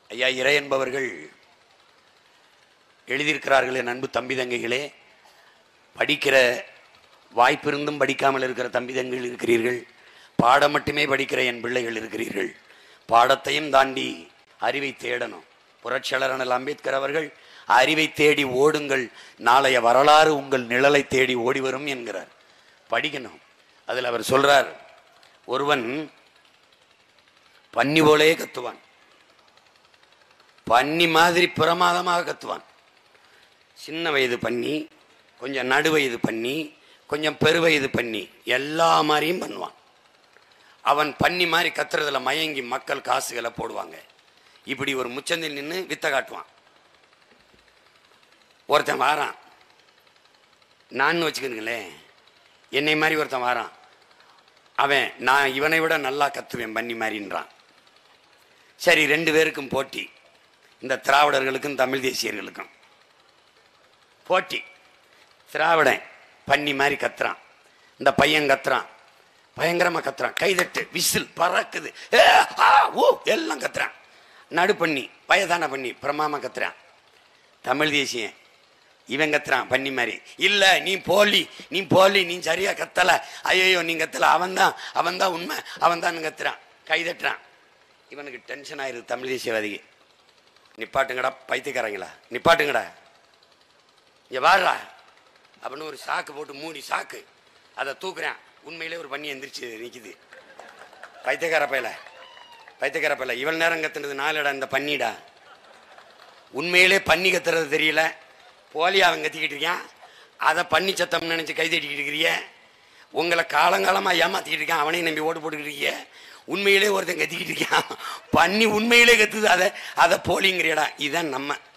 ஐயா இறை என்பவர்கள் எழுதியிருக்கிறார்கள் என் அன்பு தம்பி தங்கைகளே படிக்கிற வாய்ப்பிருந்தும் படிக்காமல் இருக்கிற தம்பி தங்கைகள் இருக்கிறீர்கள் பாடம் மட்டுமே படிக்கிற என் பிள்ளைகள் இருக்கிறீர்கள் பாடத்தையும் தாண்டி அறிவை தேடணும் புரட்சியாளர் அண்ணல் அம்பேத்கர் அவர்கள் அறிவை தேடி ஓடுங்கள் நாளைய வரலாறு உங்கள் நிழலை தேடி ஓடி வரும் என்கிறார் படிக்கணும் அதில் அவர் சொல்றார் ஒருவன் பன்னி போலே கத்துவான் பன்னி மாதிரி பிரமாதமாக கத்துவான் சின்ன வயது பண்ணி கொஞ்சம் நடு வயது பண்ணி கொஞ்சம் பெருவயது பண்ணி எல்லா மாதிரியும் பண்ணுவான் அவன் பன்னி மாதிரி கத்துறதுல மயங்கி மக்கள் காசுகளை போடுவாங்க இப்படி ஒரு முச்சந்தில் நின்று வித்த காட்டுவான் ஒருத்தன் வாரான் நான் வச்சுக்கணுங்களேன் என்னை மாதிரி ஒருத்தன் வாரான் அவன் நான் இவனை விட நல்லா கத்துவேன் பன்னி மாதிரின்றான் சரி ரெண்டு பேருக்கும் போட்டி இந்த திராவிடர்களுக்கும் தமிழ் தேசியர்களுக்கும் போட்டி திராவிடன் பன்னி மாதிரி கத்துறான் இந்த பையன் கத்துறான் பயங்கரமா கத்துறான் கைதட்டு விசில் பறக்குது ஏ, ஆ, ஊ எல்லாம் கத்துறான் நடு பண்ணி வயதான பண்ணி பிரமாமா கத்துறான் தமிழ் தேசியன் இவன் கத்துறான் பண்ணி மாதிரி இல்ல நீ போலி நீ போலி நீ சரியா கத்தல ஐயோ நீ கத்தல அவன் தான் அவன் தான் உண்மை அவன் தான் கத்துறான் கைதட்டுறான் இவனுக்கு டென்ஷன் ஆயிருது தமிழ் தேசியவாதிக்கு நிப்பாட்டுங்கடா பைத்தியக்காரங்களா நிப்பாட்டுங்கடா இங்க வாடுறா அப்படின்னு ஒரு சாக்கு போட்டு மூடி சாக்கு அதை தூக்குறேன் உண்மையிலே ஒரு பண்ணி எந்திரிச்சு நிக்குது பைத்தியக்கார பயல பைத்தியக்கார பயல இவள் நேரம் கத்துனது நாலுடா இந்த பண்ணிடா உண்மையிலே பண்ணி கத்துறது தெரியல போலி அவன் கத்திக்கிட்டு இருக்கான் அதை பண்ணி சத்தம் நினைச்சு கை தட்டிக்கிட்டு இருக்கிறிய உங்களை காலங்காலமா ஏமாத்திக்கிட்டு இருக்கான் அவனையும் நம்பி ஓட்டு போட்டுக்கிட்டு இருக்கிய உண்மையிலே ஒருத்தன் கத்திக்கிட்டு இருக்கான் பண்ணி உண்மையிலே கத்துது அதை அதை போலிங்கிறியடா இதுதான் நம்ம